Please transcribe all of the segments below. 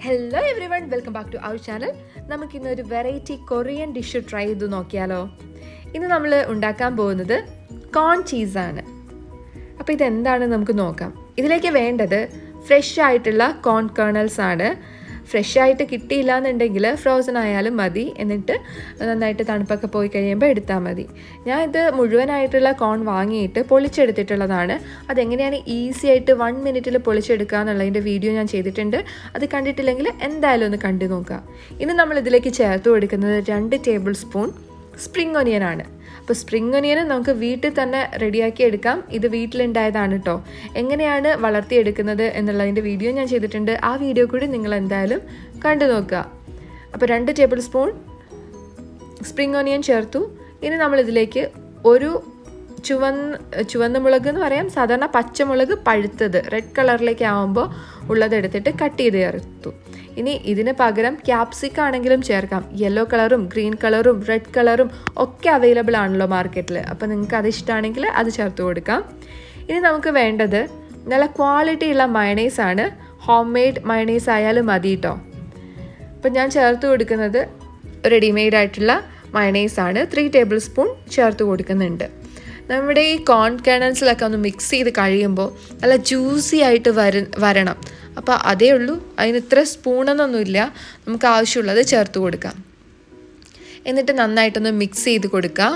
hello everyone welcome back to our channel നമുക്കിന്ന് ഒരു variety Korean dish try ചെയ്ത് നോക്കിയാലോ ഇന്ന് നമ്മൾ ഉണ്ടാക്കാൻ പോകുന്നത് കോൺ ചീസാണ് അപ്പോൾ ഇതെന്താണെന്ന് നമുക്ക് നോക്കാം ഇതിലേക്ക് വേണ്ടത് ഫ്രഷ് ആയിട്ടുള്ള കോൺ കേണൽസ് ആണ് ഫ്രഷ് ആയിട്ട് കിട്ടിയില്ല എന്നുണ്ടെങ്കിൽ ഫ്രോസൺ ആയാലും മതി എന്നിട്ട് നന്നായിട്ട് തണുപ്പൊക്കെ പോയി കഴിയുമ്പോൾ എടുത്താൽ മതി ഞാൻ ഇത് മുഴുവനായിട്ടുള്ള കോൺ വാങ്ങിയിട്ട് പൊളിച്ചെടുത്തിട്ടുള്ളതാണ് അതെങ്ങനെയാണ് ഈസി ആയിട്ട് വൺ മിനിറ്റിൽ പൊളിച്ചെടുക്കുക എന്നുള്ളതിൻ്റെ വീഡിയോ ഞാൻ ചെയ്തിട്ടുണ്ട് അത് കണ്ടിട്ടില്ലെങ്കിൽ എന്തായാലും ഒന്ന് കണ്ടു നോക്കുക ഇനി നമ്മൾ ഇതിലേക്ക് ചേർത്ത് കൊടുക്കുന്നത് രണ്ട് ടേബിൾ സ്പൂൺ സ്പ്രിംഗ് ഒനിയൻ ആണ് അപ്പോൾ സ്പ്രിംഗ് ഒനിയൻ നമുക്ക് വീട്ടിൽ തന്നെ റെഡിയാക്കി എടുക്കാം ഇത് വീട്ടിലുണ്ടായതാണ് കേട്ടോ എങ്ങനെയാണ് വളർത്തിയെടുക്കുന്നത് എന്നുള്ളതിൻ്റെ വീഡിയോ ഞാൻ ചെയ്തിട്ടുണ്ട് ആ വീഡിയോ കൂടി നിങ്ങൾ എന്തായാലും കണ്ടു നോക്കുക അപ്പോൾ രണ്ട് ടേബിൾ സ്പൂൺ സ്പ്രിംഗ് ഒനിയൻ ചേർത്തു ഇനി നമ്മൾ ഇതിലേക്ക് ഒരു ചുവന്ന ചുവന്ന മുളക് എന്ന് പറയാം സാധാരണ പച്ചമുളക് പഴുത്തത് റെഡ് കളറിലേക്ക് ആകുമ്പോൾ ഉള്ളത് എടുത്തിട്ട് കട്ട് ചെയ്ത് ചേർത്തു ഇനി ഇതിന് പകരം ക്യാപ്സിക്ക ആണെങ്കിലും ചേർക്കാം യെല്ലോ കളറും ഗ്രീൻ കളറും റെഡ് കളറും ഒക്കെ അവൈലബിൾ ആണല്ലോ മാർക്കറ്റിൽ അപ്പോൾ നിങ്ങൾക്ക് അത് ഇഷ്ടമാണെങ്കിൽ അത് ചേർത്ത് കൊടുക്കാം ഇനി നമുക്ക് വേണ്ടത് നല്ല ക്വാളിറ്റി ഉള്ള മയണൈസ് ആണ് ഹോം മെയ്ഡ് മയണൈസ് ആയാലും മതി കേട്ടോ അപ്പം ഞാൻ ചേർത്ത് കൊടുക്കുന്നത് റെഡിമെയ്ഡ് ആയിട്ടുള്ള മയണൈസ് ആണ് ത്രീ ടേബിൾ സ്പൂൺ ചേർത്ത് കൊടുക്കുന്നുണ്ട് നമ്മുടെ ഈ കോൺ കേണൽസിലൊക്കെ ഒന്ന് മിക്സ് ചെയ്ത് കഴിയുമ്പോൾ നല്ല ജ്യൂസി ആയിട്ട് വര വരണം അപ്പോൾ അതേ ഉള്ളൂ അതിന് ഇത്ര സ്പൂണെന്നൊന്നുമില്ല നമുക്ക് ആവശ്യമുള്ളത് ചേർത്ത് കൊടുക്കാം എന്നിട്ട് നന്നായിട്ടൊന്ന് മിക്സ് ചെയ്ത് കൊടുക്കുക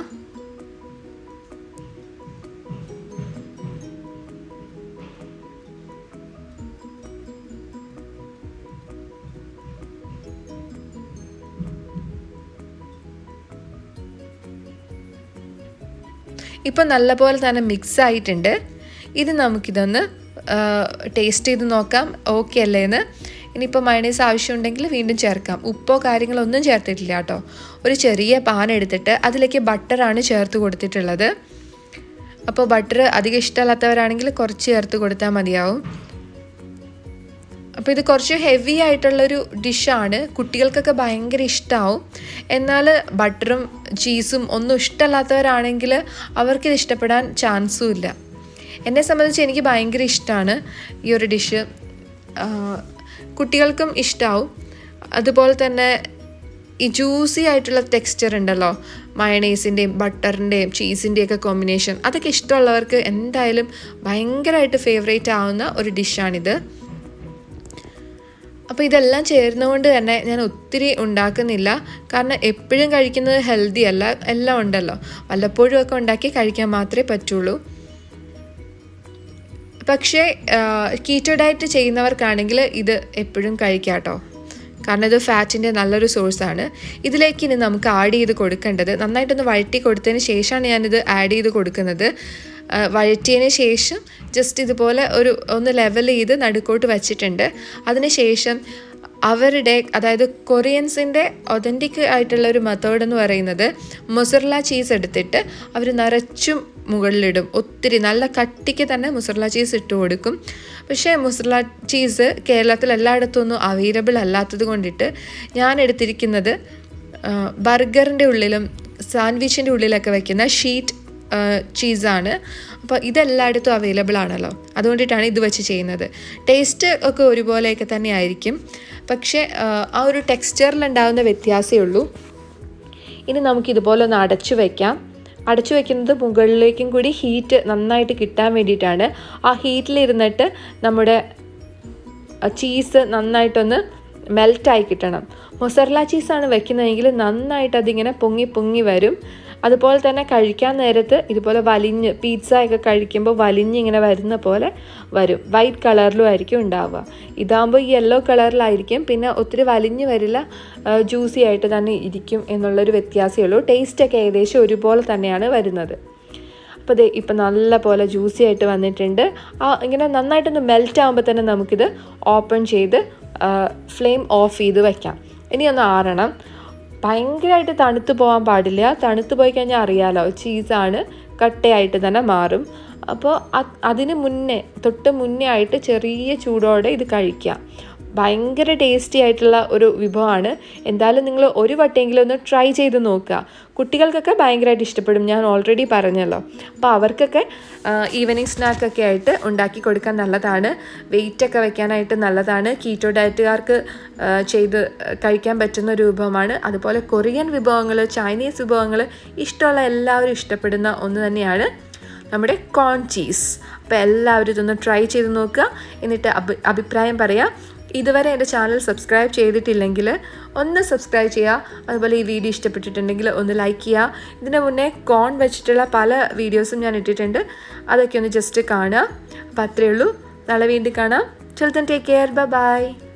ഇപ്പം നല്ലപോലെ തന്നെ മിക്സ് ആയിട്ടുണ്ട് ഇത് നമുക്കിതൊന്ന് ടേസ്റ്റ് ചെയ്ത് നോക്കാം ഓക്കെ അല്ലേ എന്ന് ഇനിയിപ്പോൾ മയണൈസ് ആവശ്യമുണ്ടെങ്കിൽ വീണ്ടും ചേർക്കാം ഉപ്പോ കാര്യങ്ങളോ ഒന്നും ചേർത്തിട്ടില്ല കേട്ടോ ഒരു ചെറിയ പാൻ എടുത്തിട്ട് അതിലേക്ക് ബട്ടറാണ് ചേർത്ത് കൊടുത്തിട്ടുള്ളത് അപ്പോൾ ബട്ടർ അധികം ഇഷ്ടമല്ലാത്തവരാണെങ്കിൽ കുറച്ച് ചേർത്ത് കൊടുത്താൽ മതിയാവും അപ്പോൾ ഇത് കുറച്ച് ഹെവി ആയിട്ടുള്ളൊരു ഡിഷാണ് കുട്ടികൾക്കൊക്കെ ഭയങ്കര ഇഷ്ടമാവും എന്നാൽ ബട്ടറും ചീസും ഒന്നും ഇഷ്ടമല്ലാത്തവരാണെങ്കിൽ അവർക്കിത് ഇഷ്ടപ്പെടാൻ ചാൻസും ഇല്ല എന്നെ സംബന്ധിച്ച് എനിക്ക് ഭയങ്കര ഇഷ്ടമാണ് ഈ ഒരു ഡിഷ് കുട്ടികൾക്കും ഇഷ്ടമാവും അതുപോലെ തന്നെ ഈ ജ്യൂസി ആയിട്ടുള്ള ടെക്സ്ചർ ഉണ്ടല്ലോ മയണൈസിൻ്റെയും ബട്ടറിൻ്റെയും ചീസിൻ്റെയൊക്കെ കോമ്പിനേഷൻ അതൊക്കെ ഇഷ്ടമുള്ളവർക്ക് എന്തായാലും ഭയങ്കരമായിട്ട് ഫേവറേറ്റ് ആവുന്ന ഒരു ഡിഷാണിത് അപ്പോൾ ഇതെല്ലാം ചേർന്നുകൊണ്ട് തന്നെ ഞാൻ ഒത്തിരി ഉണ്ടാക്കുന്നില്ല കാരണം എപ്പോഴും കഴിക്കുന്നത് ഹെൽത്തി അല്ല എല്ലാം ഉണ്ടല്ലോ വല്ലപ്പോഴും ഒക്കെ ഉണ്ടാക്കി കഴിക്കാൻ മാത്രമേ പറ്റുള്ളൂ പക്ഷേ കീറ്റോ ഡയറ്റ് ചെയ്യുന്നവർക്കാണെങ്കിൽ ഇത് എപ്പോഴും കഴിക്കാം കേട്ടോ കാരണം ഇത് ഫാറ്റിൻ്റെ നല്ലൊരു സോഴ്സാണ് ഇതിലേക്ക് ഇനി നമുക്ക് ആഡ് ചെയ്ത് കൊടുക്കേണ്ടത് നന്നായിട്ടൊന്ന് വഴറ്റി കൊടുത്തതിന് ശേഷമാണ് ഞാനിത് ആഡ് ചെയ്ത് കൊടുക്കുന്നത് വഴറ്റിയതിന് ശേഷം ജസ്റ്റ് ഇതുപോലെ ഒരു ഒന്ന് ലെവൽ ചെയ്ത് നടുക്കോട്ട് വച്ചിട്ടുണ്ട് അതിനുശേഷം അവരുടെ അതായത് കൊറിയൻസിൻ്റെ ഒതൻറ്റിക് ആയിട്ടുള്ള ഒരു മെത്തേഡ് എന്ന് പറയുന്നത് മൊസറല ചീസ് എടുത്തിട്ട് അവർ നിറച്ചും മുകളിലിടും ഒത്തിരി നല്ല കട്ടിക്ക് തന്നെ മുസറല ചീസ് ഇട്ട് കൊടുക്കും പക്ഷേ മുസറല ചീസ് കേരളത്തിൽ എല്ലായിടത്തും ഒന്നും അവൈലബിൾ അല്ലാത്തത് കൊണ്ടിട്ട് ഞാൻ എടുത്തിരിക്കുന്നത് ബർഗറിൻ്റെ ഉള്ളിലും സാൻഡ്വിച്ചിൻ്റെ ഉള്ളിലൊക്കെ വയ്ക്കുന്ന ഷീറ്റ് ചീസാണ് അപ്പോൾ ഇതെല്ലായിടത്തും അവൈലബിൾ ആണല്ലോ അതുകൊണ്ടിട്ടാണ് ഇത് വെച്ച് ചെയ്യുന്നത് ടേസ്റ്റ് ഒക്കെ ഒരുപോലെയൊക്കെ തന്നെ ആയിരിക്കും പക്ഷേ ആ ഒരു ടെക്സ്ചറിൽ ഉണ്ടാകുന്ന വ്യത്യാസമേ ഉള്ളൂ ഇനി നമുക്ക് ഇതുപോലെ ഒന്ന് അടച്ചു വയ്ക്കാം അടച്ചു വയ്ക്കുന്നത് മുകളിലേക്കും കൂടി ഹീറ്റ് നന്നായിട്ട് കിട്ടാൻ വേണ്ടിയിട്ടാണ് ആ ഹീറ്റിലിരുന്നിട്ട് നമ്മുടെ ചീസ് നന്നായിട്ടൊന്ന് മെൽറ്റായി കിട്ടണം മൊസറല ചീസാണ് വെക്കുന്നതെങ്കിൽ നന്നായിട്ട് അതിങ്ങനെ പൊങ്ങി പൊങ്ങി വരും അതുപോലെ തന്നെ കഴിക്കാൻ നേരത്ത് ഇതുപോലെ വലിഞ്ഞ് പിസ്സ ഒക്കെ കഴിക്കുമ്പോൾ വലിഞ്ഞ് ഇങ്ങനെ വരുന്ന പോലെ വരും വൈറ്റ് കളറിലും ആയിരിക്കും ഉണ്ടാവുക ഇതാകുമ്പോൾ യെല്ലോ കളറിലായിരിക്കും പിന്നെ ഒത്തിരി വലിഞ്ഞ് വരില്ല ജ്യൂസി ആയിട്ട് തന്നെ ഇരിക്കും എന്നുള്ളൊരു വ്യത്യാസമേ ഉള്ളൂ ടേസ്റ്റൊക്കെ ഏകദേശം ഒരുപോലെ തന്നെയാണ് വരുന്നത് അപ്പോൾ ഇത് ഇപ്പം നല്ല പോലെ ജ്യൂസി ആയിട്ട് വന്നിട്ടുണ്ട് ആ ഇങ്ങനെ നന്നായിട്ടൊന്ന് മെൽറ്റ് ആകുമ്പോൾ തന്നെ നമുക്കിത് ഓപ്പൺ ചെയ്ത് ഫ്ലെയിം ഓഫ് ചെയ്ത് വയ്ക്കാം ഇനി ഒന്ന് ആറണം ഭയങ്കരമായിട്ട് തണുത്ത് പോകാൻ പാടില്ല തണുത്ത് പോയി കഴിഞ്ഞാൽ അറിയാലോ ചീസാണ് കട്ടയായിട്ട് തന്നെ മാറും അപ്പോൾ അതിന് മുന്നേ തൊട്ട് മുന്നേ ആയിട്ട് ചെറിയ ചൂടോടെ ഇത് കഴിക്കാം ഭയങ്കര ടേസ്റ്റി ആയിട്ടുള്ള ഒരു വിഭവമാണ് എന്തായാലും നിങ്ങൾ ഒരു വട്ടെങ്കിലും ഒന്ന് ട്രൈ ചെയ്ത് നോക്കുക കുട്ടികൾക്കൊക്കെ ഭയങ്കരമായിട്ട് ഇഷ്ടപ്പെടും ഞാൻ ഓൾറെഡി പറഞ്ഞല്ലോ അപ്പോൾ അവർക്കൊക്കെ ഈവനിങ് സ്നാക്കൊക്കെ ആയിട്ട് ഉണ്ടാക്കി കൊടുക്കാൻ നല്ലതാണ് വെയിറ്റൊക്കെ വെക്കാനായിട്ട് നല്ലതാണ് കീറ്റോ ഡയറ്റുകാർക്ക് ചെയ്ത് കഴിക്കാൻ പറ്റുന്ന ഒരു വിഭവമാണ് അതുപോലെ കൊറിയൻ വിഭവങ്ങൾ ചൈനീസ് വിഭവങ്ങൾ ഇഷ്ടമുള്ള എല്ലാവരും ഇഷ്ടപ്പെടുന്ന ഒന്ന് തന്നെയാണ് നമ്മുടെ കോൺ ചീസ് അപ്പോൾ എല്ലാവരും ഇതൊന്ന് ട്രൈ ചെയ്ത് നോക്കുക എന്നിട്ട് അഭി അഭിപ്രായം പറയാം ഇതുവരെ എൻ്റെ ചാനൽ സബ്സ്ക്രൈബ് ചെയ്തിട്ടില്ലെങ്കിൽ ഒന്ന് സബ്സ്ക്രൈബ് ചെയ്യുക അതുപോലെ ഈ വീഡിയോ ഇഷ്ടപ്പെട്ടിട്ടുണ്ടെങ്കിൽ ഒന്ന് ലൈക്ക് ചെയ്യുക ഇതിന് മുന്നേ കോൺ വെച്ചിട്ടുള്ള പല വീഡിയോസും ഞാൻ ഇട്ടിട്ടുണ്ട് അതൊക്കെ ഒന്ന് ജസ്റ്റ് കാണുക അപ്പോൾ അത്രയേ ഉള്ളൂ നാളെ വീണ്ടും കാണാം children take care bye by